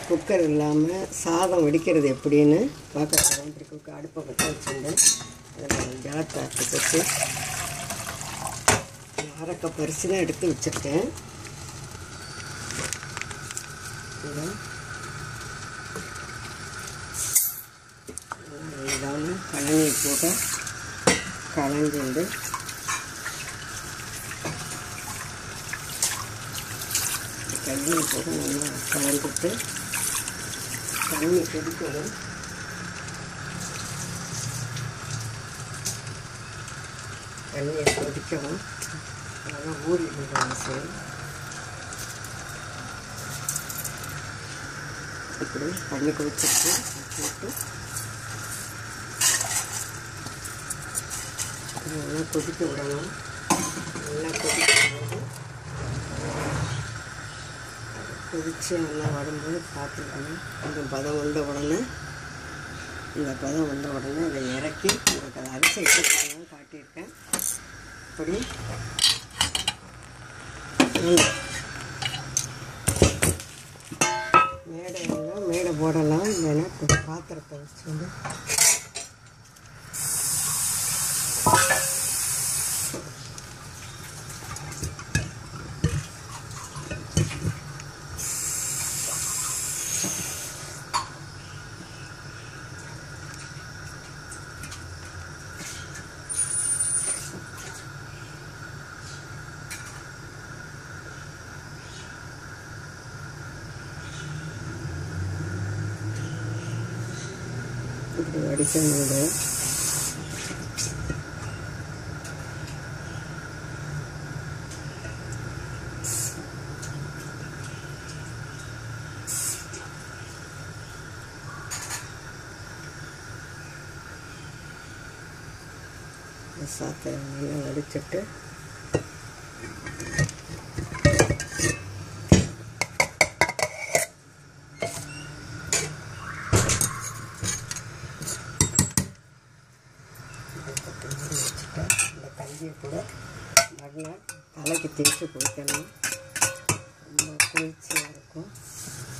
cooker இல்லாமல் சாதம் வடிக்கிறது எப்படின்னு பார்க்க போகிறோம் இப்படி குக்கர் அடுப்பை பற்ற வச்சுருந்தேன் அதில் ஜலத்தை அரைச்சி வச்சு அரை கப் அரிசி தான் எடுத்து வச்சுருக்கேன் இதை இதான கழனி போட்டு களைஞ்சிண்டு கழனி போட்டு நல்லா கலந்துட்டு தண்ணி கொதிக்கணும் தண்ணியை கொதிக்கணும் அதெல்லாம் ஊறி அவசியம் இப்படி தண்ணி கொதிச்சிட்டு போட்டு நல்லா கொதிக்க விடணும் நல்லா கொதிக்க விட்டு கொதித்து நல்லா வரும்போது பார்த்துக்கணும் கொஞ்சம் பதம் வந்த உடனே இந்த பதம் வந்த உடனே இதை இறக்கி உங்களுக்கு அதை அரிசி எடுத்துக்கலாம் காட்டியிருக்கேன் இப்படி நல்லா மேடை இருந்தால் மேடை போடலாம் இல்லைன்னா ஒரு பாத்திரத்தை வச்சு வந்து இப்படி வடிக்கணும் சாத்தை நல்லா வடிச்சிட்டு வச்சுட்டேன் இந்த கஞ்சியை கூட மறுநாள் தலைக்கு தேய்ச்சி குளிக்கணும் ரொம்ப குளிர்ச்சியாக இருக்கும்